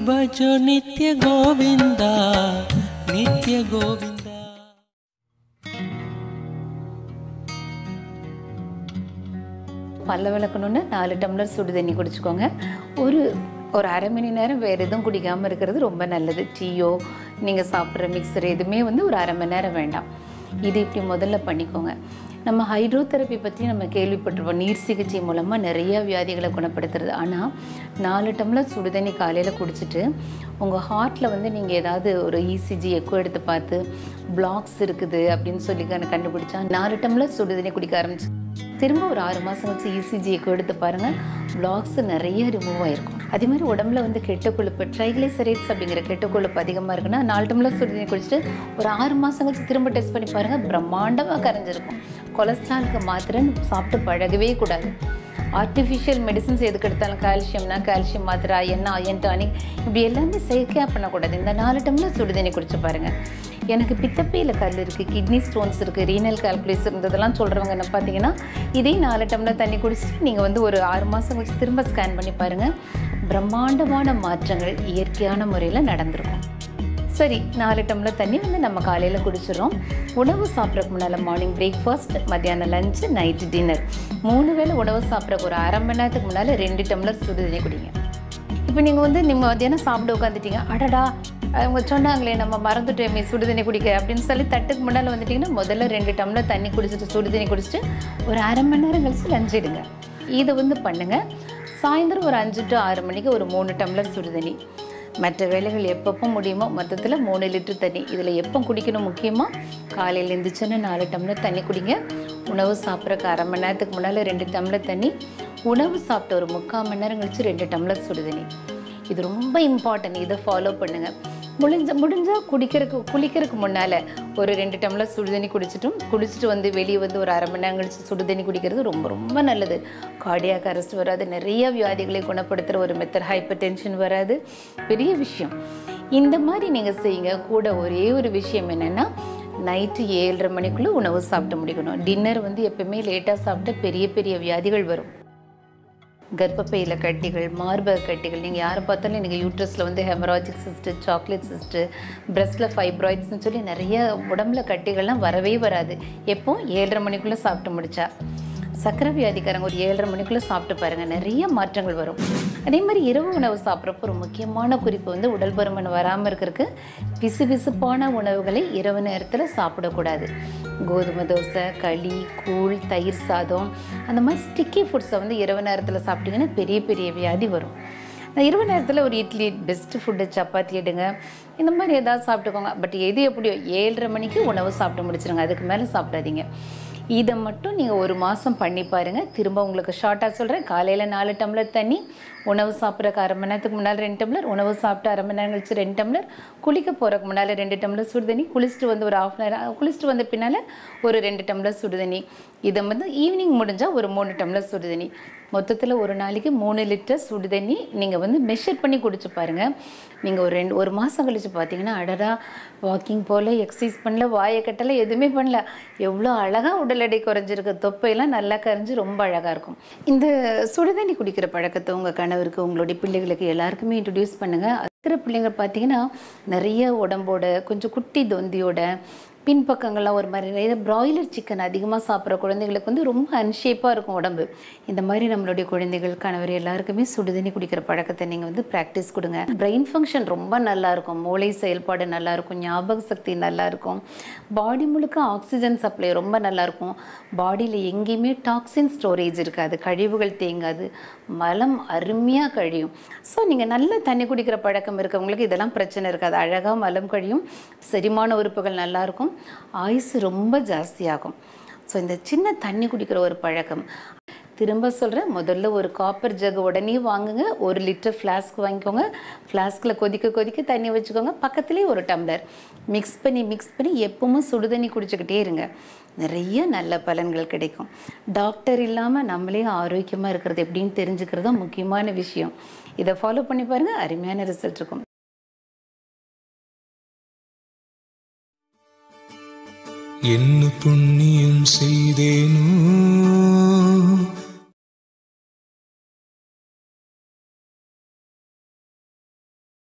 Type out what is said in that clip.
ಭಜೋ ನಿತ್ಯ ಗೋವಿಂದ ನಿತ್ಯ ಗೋವಿಂದ பல்ல விளக்கணுன்னு நாலு டம்ளர் சுடு தண்ணி குடிச்சுக்கோங்க ஒரு ஒரு அரை மணி நேரம் வேறு எதுவும் குடிக்காமல் இருக்கிறது ரொம்ப நல்லது டீயோ நீங்கள் சாப்பிட்ற மிக்சர் எதுவுமே வந்து ஒரு அரை மணி நேரம் வேண்டாம் இது இப்படி முதல்ல பண்ணிக்கோங்க நம்ம ஹைட்ரோதெரப்பி பற்றி நம்ம கேள்விப்பட்டிருப்போம் நீர் சிகிச்சை மூலமாக நிறைய வியாதிகளை குணப்படுத்துறது ஆனால் நாலு டம்ளர் சுடு தண்ணி காலையில் குடிச்சிட்டு உங்கள் ஹார்ட்டில் வந்து நீங்கள் ஏதாவது ஒரு இசிஜி எக்கோ எடுத்து பார்த்து பிளாக்ஸ் இருக்குது அப்படின்னு சொல்லி கண்டு- கண்டுபிடிச்சா நாலு டம்ளர் சுடு தண்ணி குடிக்க ஆரம்பிச்சு திரும்ப ஒரு ஆறு மாதம் கழிச்சு இசிஜி எக்கோ எடுத்து பாருங்கள் பிளாக்ஸ் நிறைய ரிமூவ் ஆயிருக்கும் அதே மாதிரி உடம்புல வந்து கெட்ட கொழுப்பு ட்ரைகிளைசரைட்ஸ் அப்படிங்கிற கெட்ட கொழுப்பு அதிகமாக இருக்குன்னா நாலு டம்ளர் சுடு தண்ணி குடிச்சிட்டு ஒரு ஆறு மாதம் கழிச்சு திரும்ப டெஸ்ட் பண்ணி பாருங்கள் பிரம்மாண்டமாக கரைஞ்சிருக்கும் கொலஸ்ட்ராலுக்கு மாத்திரை சாப்பிட்டு பழகவே கூடாது ஆர்டிஃபிஷியல் மெடிசன்ஸ் எதுக்கு எடுத்தாலும் கால்சியம்னா கால்சியம் மாத்திரை அயன் அயன் டானிக் இப்படி எல்லாமே செயற்கையாக பண்ணக்கூடாது இந்த நாலு டம்ளர் சுடு தண்ணி குடிச்சு பாருங்கள் எனக்கு பித்தப்பையில் கல் இருக்குது கிட்னி ஸ்டோன்ஸ் இருக்குது ரீனல் கால்குலேஸ் இருந்ததெல்லாம் சொல்கிறவங்க என்ன பார்த்தீங்கன்னா இதே நாலு டம்ளர் தண்ணி குடிச்சிட்டு நீங்கள் வந்து ஒரு ஆறு மாதம் கழிச்சு திரும்ப ஸ்கேன் பண்ணி பாருங்கள் பிரம்மாண்டமான மாற்றங்கள் இயற்கையான முறையில் நடந்திருக்கும் சரி நாலு டம்ளர் தண்ணி வந்து நம்ம காலையில் குடிச்சிடுறோம் உணவு சாப்பிட்றதுக்கு முன்னால் மார்னிங் பிரேக்ஃபாஸ்ட் மத்தியானம் லஞ்சு நைட்டு டின்னர் மூணு வேளை உணவு சாப்பிட்றக்கு ஒரு அரை மணி நேரத்துக்கு முன்னால் ரெண்டு டம்ளர் சுடு தண்ணி குடிங்க இப்போ நீங்கள் வந்து நீங்கள் மத்தியானம் சாப்பிட உட்காந்துட்டீங்க அடடா அவங்க சொன்னாங்களே நம்ம மறந்துட்டோமே சுடு தண்ணி குடிக்க அப்படின்னு சொல்லி தட்டுக்கு முன்னால் வந்துட்டிங்கன்னா முதல்ல ரெண்டு டம்ளர் தண்ணி குடிச்சிட்டு சுடு தண்ணி குடிச்சிட்டு ஒரு அரை மணி நேரம் கழிச்சு லஞ்ச் எடுங்க இதை வந்து பண்ணுங்கள் சாயந்தரம் ஒரு அஞ்சு டு ஆறு மணிக்கு ஒரு மூணு டம்ளர் சுடு தண்ணி மற்ற வேலைகள் எப்பப்போ முடியுமோ மொத்தத்தில் மூணு லிட்டர் தண்ணி இதில் எப்போ குடிக்கணும் முக்கியமாக காலையில் எழுந்திரிச்சோன்னு நாலு டம்ளர் தண்ணி குடிங்க உணவு சாப்பிட்றக்கு அரை மணி நேரத்துக்கு முன்னால் ரெண்டு டம்ளர் தண்ணி உணவு சாப்பிட்ட ஒரு முக்கால் மணி நேரம் கழிச்சு ரெண்டு டம்ளர் சுடு தண்ணி இது ரொம்ப இம்பார்ட்டன்ட் இதை ஃபாலோ பண்ணுங்கள் முடிஞ்ச முடிஞ்சால் குடிக்கிறதுக்கு குளிக்கிறதுக்கு முன்னால் ஒரு ரெண்டு டம்ளர் சுடு தண்ணி குடிச்சிட்டும் குடிச்சிட்டு வந்து வெளியே வந்து ஒரு அரை மணி நேரம் கழிச்சு சுடு தண்ணி குடிக்கிறது ரொம்ப ரொம்ப நல்லது கார்டியாக் அரெஸ்ட் வராது நிறைய வியாதிகளை குணப்படுத்துகிற ஒரு மெத்தட் ஹைப்பர் டென்ஷன் வராது பெரிய விஷயம் இந்த மாதிரி நீங்கள் செய்யுங்க கூட ஒரே ஒரு விஷயம் என்னென்னா நைட்டு ஏழரை மணிக்குள்ளே உணவு சாப்பிட்டு முடிக்கணும் டின்னர் வந்து எப்பவுமே லேட்டாக சாப்பிட்டா பெரிய பெரிய வியாதிகள் வரும் கர்ப்பப்பையில் கட்டிகள் மார்பக கட்டிகள் நீங்கள் யாரை பார்த்தாலும் எனக்கு யூட்ரஸில் வந்து ஹெமராஜிக் சிஸ்ட்டு சாக்லேட் சிஸ்ட்டு பிரஸ்ட்டில் ஃபைப்ராய்ட்ஸ்னு சொல்லி நிறைய உடம்புல கட்டிகள்லாம் வரவே வராது எப்போ ஏழரை மணிக்குள்ளே சாப்பிட்டு முடிச்சா சக்கரை வியாதிக்காரங்க ஒரு ஏழரை மணிக்குள்ளே சாப்பிட்டு பாருங்கள் நிறைய மாற்றங்கள் வரும் அதே மாதிரி இரவு உணவு சாப்பிட்றப்போ ஒரு முக்கியமான குறிப்பு வந்து உடல் பருமன் வராமல் இருக்கிறதுக்கு பிசுபிசுப்பான உணவுகளை இரவு நேரத்தில் சாப்பிடக்கூடாது கோதுமை தோசை களி கூழ் தயிர் சாதம் அந்த மாதிரி ஸ்டிக்கி ஃபுட்ஸை வந்து இரவு நேரத்தில் சாப்பிட்டீங்கன்னா பெரிய பெரிய வியாதி வரும் நான் இரவு நேரத்தில் ஒரு இட்லி பெஸ்ட்டு ஃபுட்டு சப்பாத்தி எடுங்க இந்த மாதிரி ஏதாவது சாப்பிட்டுக்கோங்க பட் எது எப்படியோ ஏழரை மணிக்கு உணவு சாப்பிட்டு முடிச்சிருங்க அதுக்கு மேலே சாப்பிடாதீங்க இதை மட்டும் நீங்கள் ஒரு மாதம் பண்ணி பாருங்கள் திரும்ப உங்களுக்கு ஷார்ட்டாக சொல்கிறேன் காலையில் நாலு டம்ளர் தண்ணி உணவு சாப்பிட்றக்கு அரை மணி நேரத்துக்கு முன்னால் ரெண்டு டம்ளர் உணவு சாப்பிட்டு அரை மணி நேரம் கழிச்சு ரெண்டு டம்ளர் குளிக்க போகிறக்கு முன்னால் ரெண்டு டம்ளர் சுடு தண்ணி குளிச்சுட்டு வந்து ஒரு ஆஃப் நேரம் குளிச்சுட்டு வந்த பின்னால் ஒரு ரெண்டு டம்ளர் சுடு தண்ணி இதை வந்து ஈவினிங் முடிஞ்சால் ஒரு மூணு டம்ளர் சுடு தண்ணி மொத்தத்தில் ஒரு நாளைக்கு மூணு லிட்டர் சுடு தண்ணி நீங்கள் வந்து மெஷர் பண்ணி குடிச்சு பாருங்கள் நீங்கள் ஒரு ரெண்டு ஒரு மாதம் கழிச்சு பார்த்தீங்கன்னா அடடா வாக்கிங் போகல எக்ஸசைஸ் பண்ணல வாயை கட்டல எதுவுமே பண்ணல எவ்வளோ அழகாக உடல் எடை குறைஞ்சிருக்கு தொப்பையெல்லாம் நல்லா கரைஞ்சி ரொம்ப அழகாக இருக்கும் இந்த சுடுதண்ணி குடிக்கிற பழக்கத்தை உங்கள் கணவருக்கு உங்களுடைய பிள்ளைகளுக்கு எல்லாருக்குமே இன்ட்ரடியூஸ் பண்ணுங்கள் இருக்கிற பிள்ளைங்க பார்த்தீங்கன்னா நிறைய உடம்போட கொஞ்சம் குட்டி தொந்தியோட பின்பக்கங்கள்லாம் ஒரு மாதிரி நிறைய பிராய்லர் சிக்கன் அதிகமாக சாப்பிட்ற குழந்தைகளுக்கு வந்து ரொம்ப அன்ஷேப்பாக இருக்கும் உடம்பு இந்த மாதிரி நம்மளுடைய குழந்தைகள் கணவர் எல்லாருக்குமே சுடுதண்ணி குடிக்கிற பழக்கத்தை நீங்கள் வந்து ப்ராக்டிஸ் கொடுங்க பிரெயின் ஃபங்க்ஷன் ரொம்ப நல்லா இருக்கும் மூளை செயல்பாடு நல்லா இருக்கும் ஞாபக சக்தி நல்லா இருக்கும் பாடி முழுக்க ஆக்சிஜன் சப்ளை ரொம்ப நல்லா இருக்கும் பாடியில் எங்கேயுமே டாக்ஸின் ஸ்டோரேஜ் இருக்காது கழிவுகள் தேங்காது மலம் அருமையாக கழியும் ஸோ நீங்கள் நல்ல தண்ணி குடிக்கிற பழக்கம் இருக்கவங்களுக்கு இதெல்லாம் பிரச்சனை இருக்காது அழகாக மலம் கழியும் செரிமான உறுப்புகள் நல்லா இருக்கும் ஆயுசு ரொம்ப ஜாஸ்தியாகும் ஸோ இந்த சின்ன தண்ணி குடிக்கிற ஒரு பழக்கம் திரும்ப சொல்கிறேன் முதல்ல ஒரு காப்பர் ஜக் உடனே வாங்குங்க ஒரு லிட்டர் ஃப்ளாஸ்க் வாங்கிக்கோங்க ஃப்ளாஸ்கில் கொதிக்க கொதிக்க தண்ணி வச்சுக்கோங்க பக்கத்துலேயே ஒரு டம்ளர் மிக்ஸ் பண்ணி மிக்ஸ் பண்ணி எப்பவும் சுடு தண்ணி குடிச்சுக்கிட்டே இருங்க நிறைய நல்ல பலன்கள் கிடைக்கும் டாக்டர் இல்லாமல் நம்மளே ஆரோக்கியமாக இருக்கிறது எப்படின்னு தெரிஞ்சுக்கிறது தான் முக்கியமான விஷயம் இதை ஃபாலோ பண்ணி பாருங்கள் அருமையான ரிசல்ட் இருக்கும் என்ன புண்ணியம் செய்தேனோ